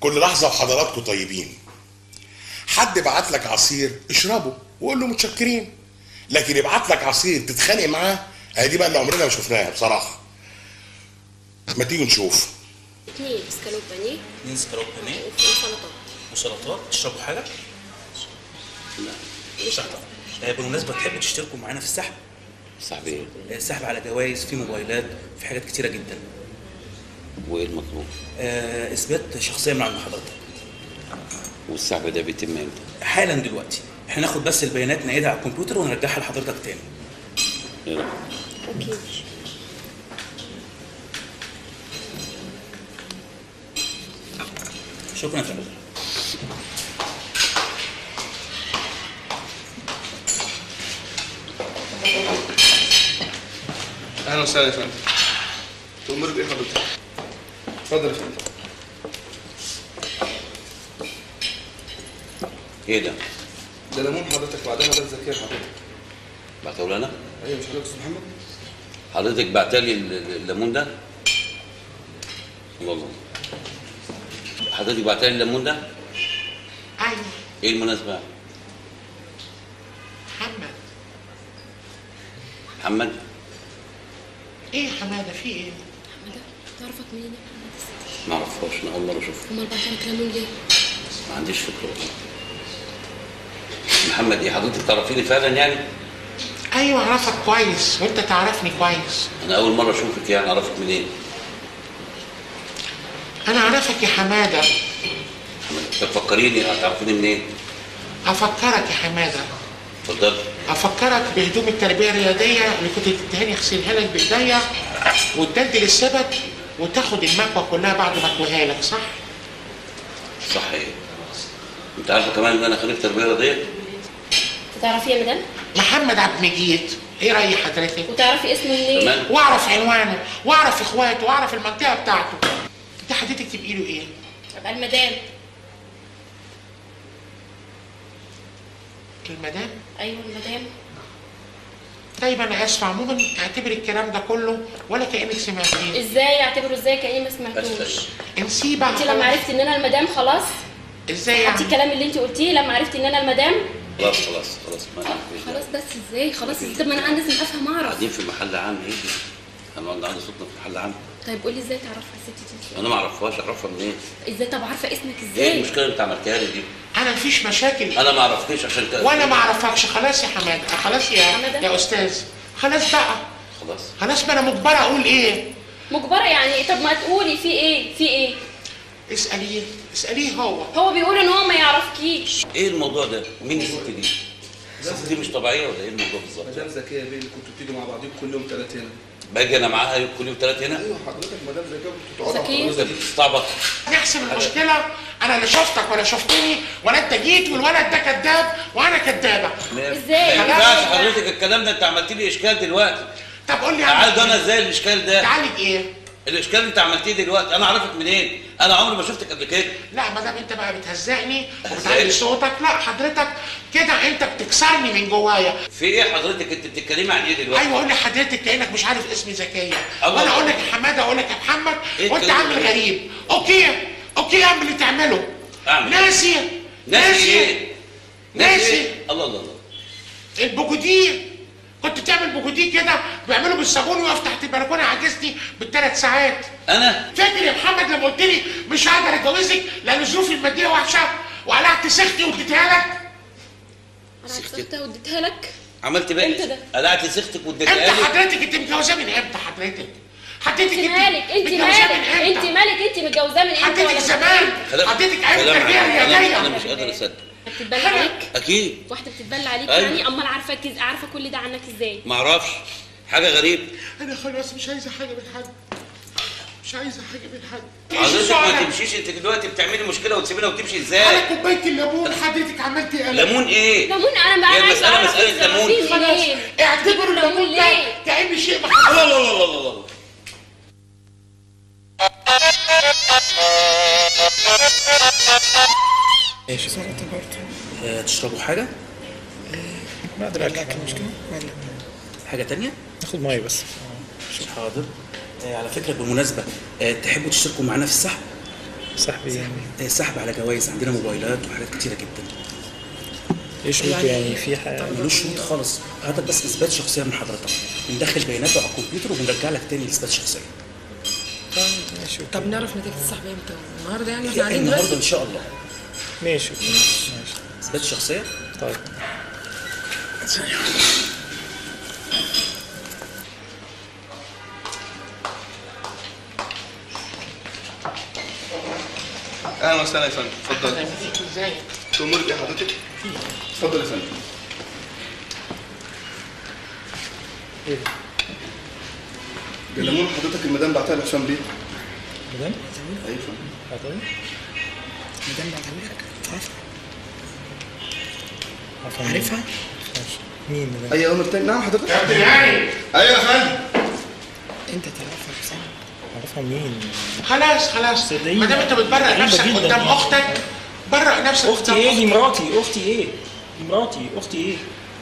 كل لحظه وحضراتكم طيبين حد بعت لك عصير اشربه وقول له متشكرين لكن يبعت لك عصير تتخانق معاه هي دي بقى اللي عمرنا ما شفناها بصراحه ما تيجي نشوف اثنين اسكالوب بانيه اتنين سكالوب بانيه وسلطات وسلطات تشربوا حاجه؟ مش آه بالمناسبه تحبوا تشتركوا معانا في السحب؟ سحب ايه؟ آه، السحب على جوائز في موبايلات في حاجات كتيره جدا وايه المطلوب؟ آه اثبات شخصيه من عند حضرتك والسحب ده بيتم امتى؟ حالا دلوقتي احنا ناخد بس البيانات نعيدها على الكمبيوتر ونرجعها لحضرتك تاني ايه ده؟ اوكي ماشي شكرا يا فندم اهلا وسهلا يا فندم تأمر بايه حضرتك؟ اتفضل يا فندم ايه ده؟ ده ليمون حضرتك بعدها ده زكيه حضرتك بعته لي انا؟ ايوه مش حضرتك استاذ محمد؟ حضرتك بعت لي ال- ال- الليمون ده؟ الله الله حضرتك بعت لي الليمون ده؟ ايوه ايه المناسبة؟ محمد محمد؟ ايه يا حماده في ايه؟ حماده تعرفك منين يا حماده ما اعرفهاش انا اول مرة اشوفها امال بعت لك ليمون ليه ما عنديش فكرة والله محمد ايه حضرتك تعرفيني فعلا يعني؟ ايوه اعرفك كويس وانت تعرفني كويس انا اول مرة اشوفك يعني اعرفك منين؟ انا اعرفك يا حماده محمد طب فكريني هتعرفيني منين؟ افكرك يا حماده اتفضل افكرك بهدوم التربيه الرياضيه اللي كنت تديهاني اغسلها لك بايديا وتدلدل السبت وتاخد المكوه كلها بعد ما اكويها لك صح؟ صح ايه؟ انت عارفه كمان ان انا خريج تربيه رياضيه؟ تعرفي يا مدام محمد عبد المجيد ايه راي حضرتك؟ وتعرفي اسمه منين تمام واعرف عنوانه واعرف اخواته واعرف المنطقه بتاعته انت حضرتك تبقي له ايه؟ ابقى المدام المدام ايوه المدام طيب انا اسف عموما اعتبر الكلام ده كله ولا كانك سمعتيه ازاي اعتبره ازاي كاني ما بس سمعتوش بس انسيه بقى انت لما عرفتي ان انا المدام خلاص ازاي حطي يعني الكلام اللي انت قلتيه لما عرفتي ان انا المدام خلاص خلاص خلاص ما خلاص بس ازاي خلاص طب ما انا عندي لازم افهم اعرف قاعدين في محل عام ايه انا قاعد عندي صوتنا في محل عام طيب قولي ازاي تعرفها الست دي انا ما اعرفهاش اعرفها منين ازاي طب عارفه اسمك ايه ازاي المشكله اللي انت عملتها لي دي انا مفيش مشاكل انا ما عرفتنيش عشان كده وانا ما اعرفكش خلاص يا حماده خلاص يا حمادة؟ يا استاذ خلاص بقى خلاص خلاص ما انا مجبره اقول ايه مجبره يعني ايه طب ما تقولي في ايه في ايه اساليه اساليه هو هو بيقول ان هو ما يعرفكيش ايه الموضوع ده مين الست دي الست دي مش طبيعيه ولا ايه الموضوع بالظبط مدام زكيه بيه اللي كنتوا بتيجوا مع بعضكم كل يوم ثلاث هنا باجي انا معاها يوم كل يوم ثلاث هنا ايوه حضرتك مدام زكيه كنتوا تقعدوا على زكية؟ الترابيزه انت دي بتستعبط نحسم المشكله انا اللي شفتك ولا شفتني ولا انت جيت والولد ده كذاب وانا كذابه ازاي؟ ما ينفعش حضرتك الكلام ده انت عملت لي اشكال دلوقتي طب قول لي اعالج اعمل انا إيه؟ ازاي الاشكال ده تعالج ايه الاشكال اللي انت عملتيه دلوقتي انا اعرفك منين انا عمري ما شفتك قبل كده لا ما دام انت بقى بتهزقني إزاي؟ وبتعلي صوتك لا حضرتك كده انت بتكسرني من جوايا في ايه حضرتك انت بتتكلمي عن ايه دلوقتي ايوه قول لي حضرتك كانك مش عارف اسمي زكيه الله وانا اقول الله. لك يا حماده اقول لك يا محمد إيه وانت الكلام عامل ده؟ غريب اوكي اوكي اعمل اللي تعمله أعمل إيه؟ ناسي ناسي ايه ناسي. إيه؟ الله الله الله البوجوديه كنت تعمل بوجوديه كده بيعملوا بالصابون ويقف تحت البلكونه عجزني بالثلاث ساعات انا فاكر يا محمد لما قلت لي مش هقدر اتجوزك لان ظروفي الماديه وحشه وقلعت سختي واديتها لك انا عرفتها واديتها لك عملت بقى امتى ده؟ قلعت سختك امتى واديتها لي حضرتك انت متجوزه من امتى حضرتك؟ حضرتك انت مالك انت متجوزة مالك من انت امتى؟ مالك انت متجوزاه من امتى حضرتك ولا زمان كلام- حضرتك ايام كلام التربيه عام. انا الرياضيه انا مش قادر اصدق بتتبلى عليك اكيد واحده بتتبلى عليك أيوة. يعني امال عارفه كز... عارفه كل ده عنك ازاي ما اعرفش حاجه غريبه انا خلاص مش عايزه حاجه من حد مش عايزه حاجه من حد حضرتك ما على- تمشيش انت دلوقتي بتعملي مشكله وتسيبينا وتمشي على ازاي كوبايه الليمون حضرتك عملت ايه ليمون ايه ليمون انا بقى هي عايزه المسألة اعرف مسألة انت ليمون. عارفين خلاص منين اعتبروا ليمون الليمون ده ليه؟ كأن شيء ما الله حصلش الله الله الله الله ايش آه تشربوا حاجه ما ادري عليك المشكله حاجه تانية ناخد ميه بس حاضر آه على فكره بالمناسبه آه تحبوا تشتركوا معانا في السحب صاحبي يعني السحب على جوائز عندنا موبايلات وحاجات كتيره جدا ايه شروطه يعني في حاجة ملوش شروط خالص حضرتك بس اثبات شخصيه من حضرتك بندخل بياناته على الكمبيوتر وبنرجع لك تاني اثبات شخصيه طيب ماشي أوكي. طب نعرف نتيجه السحب امتى النهارده يعني احنا قاعدين النهارده دلوقتي ان شاء الله ماشي أوكي. ماشي اثبات شخصيه طيب اهلا وسهلا يا فندم اتفضل اهلا بيك ازيك تأمر بايه حضرتك؟ اتفضل يا فندم ايه ده؟ الليمون حضرتك المدام بعتها لحسام بيه مدام؟ ايوه يا فندم عطاني؟ مدام بعتهولك عارفها عارفة مين؟ عارفها ماشي مين مدام؟ اي امر تاني نعم حضرتك كابتن علي ايوه يا فندم انت تعرفها يا حسام عارفها مين؟ خلاص خلاص صدقيني. ما دام انت بتبرق غريبة نفسك جدا قدام يعني. اختك برق نفسك اختي قدام ايه دي أختك. مراتي اختي ايه؟ دي مراتي اختي ايه؟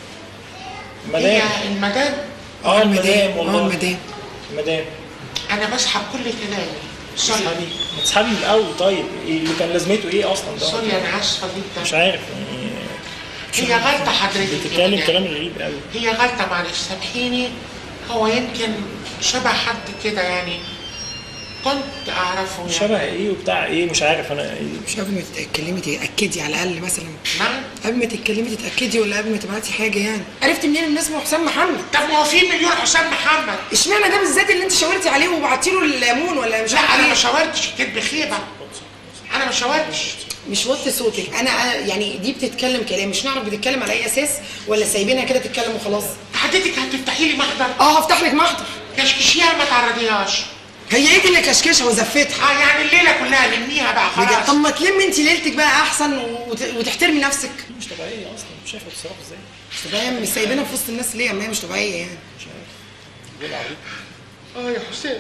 مدام هي المدام اه المدام والله اه المدام المدام انا بسحب كل كلامي سوري اسحبي ما تسحبي من الاول طيب إيه اللي كان لازمته ايه اصلا ده؟ سوري انا اسفه مش جدا عارف يعني هي غلطه حضرتك بتتكلم يعني. كلام غريب قوي هي غلطه معلش سامحيني هو يمكن شبه حد كده يعني كنت اعرفه يعني شبه ايه وبتاع ايه مش عارف انا إيه. مش قبل ما تتكلمي تاكدي على الاقل مثلا نعم قبل ما تتكلمي تتاكدي ولا قبل ما تبعتي حاجه يعني عرفت منين ان اسمه حسام محمد طب ما هو في مليون حسام محمد اشمعنى ده بالذات اللي انت شاورتي عليه وبعتي له الليمون ولا مش لا عارفه انا ما ايه شاورتش كدب خيبه انا ما شاورتش مش وطي صوتك انا يعني دي بتتكلم كلام مش نعرف بتتكلم على اي اساس ولا سايبينها كده تتكلم وخلاص حضرتك هتفتحي لي محضر اه هفتح لك محضر كشكشيها ما تعرضيهاش هي ايه دي اللي كشكشها وزفتها اه يعني الليله كلها لميها بقى بجد خلاص طب ما تلمي انت ليلتك بقى احسن وت- وتحترمي نفسك مش طبيعيه اصلا مش عارفه بتصرف ازاي مش طبيعيه مش سايبينها في وسط الناس ليه ما هي مش طبيعيه يعني دول عبيط اه يا حسام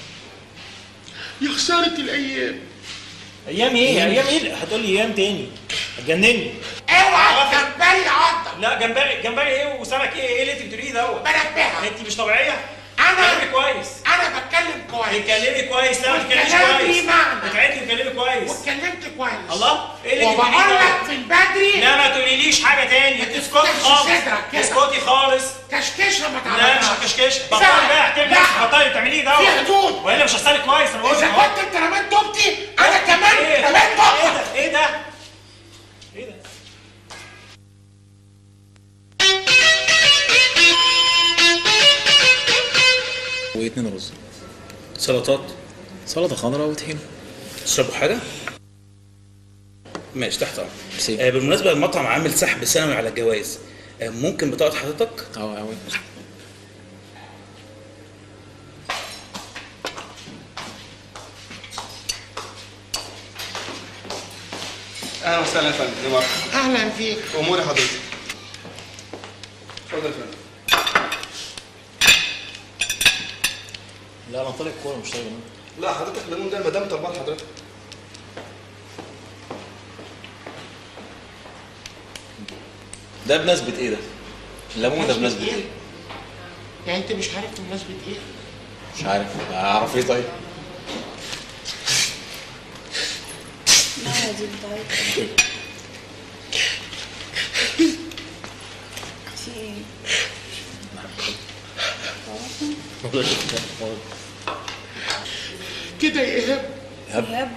يا خساره الايام ايام ايه ايام ايه هتقول لي ايام تاني هتجنني اوعى جمبري عضك لا جمبري جمبري ايه وسمك ايه ايه اللي انت بتقوليه دوت بنبهك انت مش طبيعيه أنا- اتكلمي كويس انا بتكلم كويس اتكلمي كويس لا ما تتكلميش والكلام كويس ليه معنى. اتعدي واتكلمي كويس واتكلمت كويس الله ايه اللي انت وبقول بتقوليه لك دوت؟ من بدري لا ما تقوليليش حاجه تاني ما اسكتي تفتحش خالص صدرك كده. اسكتي خالص كشكشه ما لا تعرفهاش مش هكشكش بطلي بقى احترمي لا. نفسك بطلي بتعمليه دوت في حدود. والا مش هسالك كويس انا بقول اذا لك أهو. كنت انت رميت توبتي انا كمان ايه رميت ايه توبتك ده ايه ده ايه ده واتنين رز سلطات سلطة خضراء وطحينة تشربوا حاجه ماشي تحت امرك ميرسي. آه بالمناسبه المطعم عامل سحب سنوي على الجوائز آه ممكن بطاقه حضرتك اه اوي اهلا وسهلا يا فندم نمر اهلا فيك اموري حضرتك اتفضل يا فندم لا انا طالع كورة مش طالع لا حضرتك الليمون ده المدام طلبان حضرتك ده بمناسبة ايه ده؟ الليمون ده بمناسبة ايه؟ يعني انت مش عارف بمناسبه ايه مش عارف اعرف ايه طيب؟ كده يا ايهاب ايهاب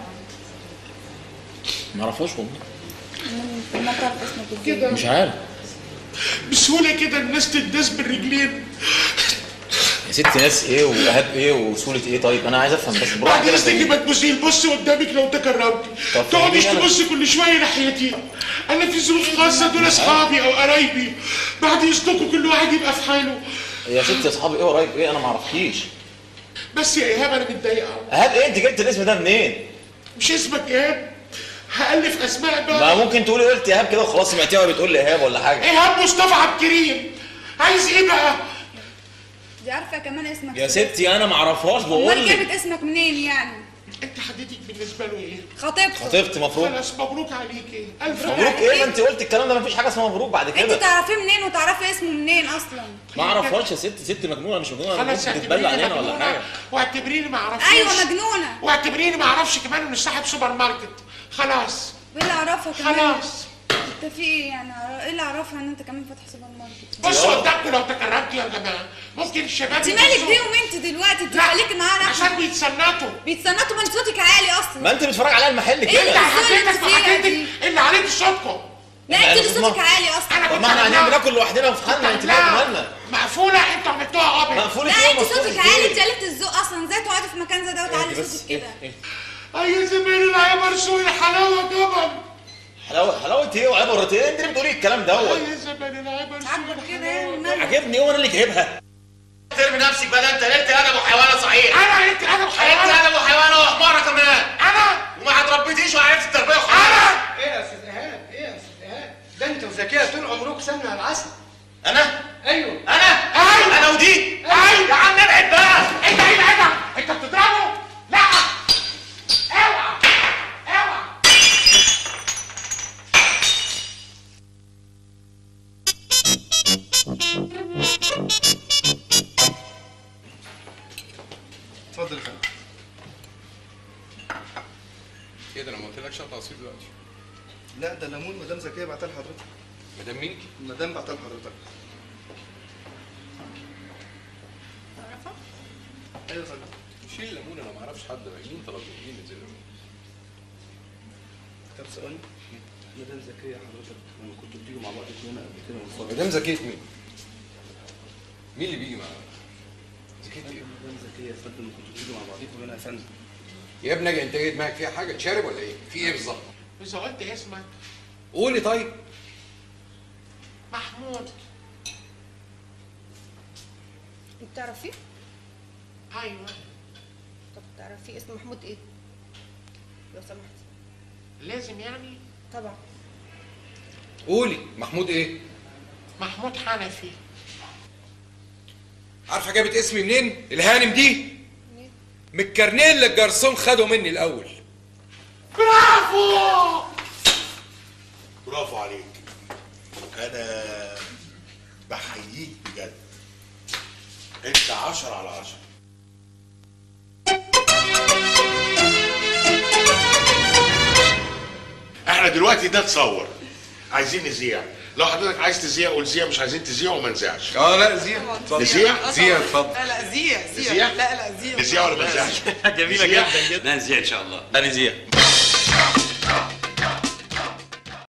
ما اعرفهاش والله ما تعرف اسمك ازاي كده مش عارف بسهوله كده الناس تداس بالرجلين يا ست ناس ايه وايهاب ايه وسهولة ايه طيب انا عايز افهم بس بالراحة بعد كده اذنك فاهمني. ما تبصي بص قدامك لو تكرمتي طب تقعديش فهميني أنا. تبص كل شويه ناحيتي انا في ظروف خاصه دول اصحابي او قرايبي بعد اذنكم كل واحد يبقى في حاله يا ست اصحابي ايه قريب ايه انا ما اعرفكيش بس يا ايهاب انا متضايقه أوي. ايهاب ايه انت جبت الاسم ده منين؟ مش اسمك ايهاب هالف اسماء ما بقى ممكن تقولي قلت ايهاب كده وخلاص سمعتيها وهي بتقول لي ايهاب ولا حاجة ايهاب مصطفى عبد الكريم عايز ايه بقى دي عارفه كمان اسمك يا ستي انا ما اعرفهاش بقول امال لك جابت اسمك منين يعني انت حددك بالنسبه له ايه؟ خطيبته خطيبتي مفروض خلاص مبروك عليكي الف مبروك ايه ما انت قلت الكلام ده مفيش حاجه اسمها مبروك بعد انت كده تعرفيه منين وتعرفي اسمه منين اصلا ما اعرفهاش يا ست ست مجنونه مش مجنونه خلاص ممكن اعتبريني تتبلى علينا ولا مجنونة حاجه واعتبريني ما اعرفش ايوه مجنونه واعتبريني ما اعرفش كمان انه صاحب سوبر ماركت خلاص وايه اللي اعرفها كمان خلاص انت في ايه يعني ايه اللي اعرفها ان انت كمان فاتح سوبر ماركت بصوا قدامكم لو تكرمتوا يا جماعه ممكن الشباب انت مالك يبصوا- بيهم انت دلوقتي انت لا، خليكي معانا عشان احنا بيتسنطوا بيتصنطوا من صوتك عالي اصلا ما انت بتتفرج عليها المحل ايه كده اللي انت الزول اللي حكيتك انت فيها وحكيتك دي؟ اللي عليك صوتكم لا انت اللي احنا صوتك عالي اصلا انا طب كنت ما احنا قاعدين عملناها. بناكل لوحدنا في حالنا انت مالك مالنا مقفوله انتوا عملتوها ابيض مقفول لا ايه انت ومقفول صوتك ايه؟ عالي انت قلت الذوق اصلا ازاي تقعدي في مكان زي ده وتعلي اهدي بس صوتك ايه كده ايه اي زمان العيب رسول الحلاوه جبل حلاوه حلاوه ايه وعبرت ايه انت اللي بتقولي الكلام دوت اي زمان العيب رسول عاجبك كده الحلاوه يعني مالك؟ عجبني وانا اللي جايبها ترمي نفسك بقى ده انت ليلت ادب وحيوانه صحيح انا انت انا ليلت وحيوان ادب وحيوانه وحماره كمان انا وما اتربيتيش وعرفت التربيه وحماره انا ايه يا استاذ ايهاب ايه يا استاذ ايهاب ده انت وزكيه طول عمرك سمنه على العسل انا ايوه انا أيوة. انا ودي أيوة. يا عم ابعد بقى انت ايه ده انت بتضربه لا اوعى اوعى اتفضل يا فندم ايه ده انا ما قلتلكش اقطع عصير دلوقتي لا ده ليمون مدام زكيه بعتها لحضرتك مدام مين؟ مدام بعتها لحضرتك ايوه يا فندم شيل الليمون انا ما اعرفش حد مين طلب مين نزل الليمون طب ثواني مدام زكيه حضرتك لما كنتوا بتيجوا مع بعض هنا قبل كده من فتره مدام زكية مين؟ مين اللي بيجي معاها؟ زكية ايه؟ مدام زكيه يا فندم كنتوا بتيجوا مع بعضكم هنا يا فندم يا ابني أجي، انت ايه دماغك فيها حاجه تشارب ولا ايه؟ في ايه بالظبط؟ اذا قلت اسمك قولي طيب محمود بتعرفيه؟ ايوه طب تعرفيه اسم محمود ايه؟ لو سمحت لازم يعني طبعا قولي محمود ايه؟ محمود حنفي عارفه جابت اسمي منين؟ الهانم دي من الكارنيه اللي الجرسون خده مني الاول برافو برافو عليك انا بحييك بجد انت عشرة على عشرة احنا دلوقتي ده تصور عايزين نذيع لو حضرتك عايز تذيع قول ذيع مش عايزين تذيع وما نذيعش اه لا زياد اتفضل نذيع زياد اتفضل لا لا زيع نذيع لا لا زيع نذيع ولا ما نذيعش جميله نذيع؟ جدا جدا لا نزيع ان شاء الله لا نزيع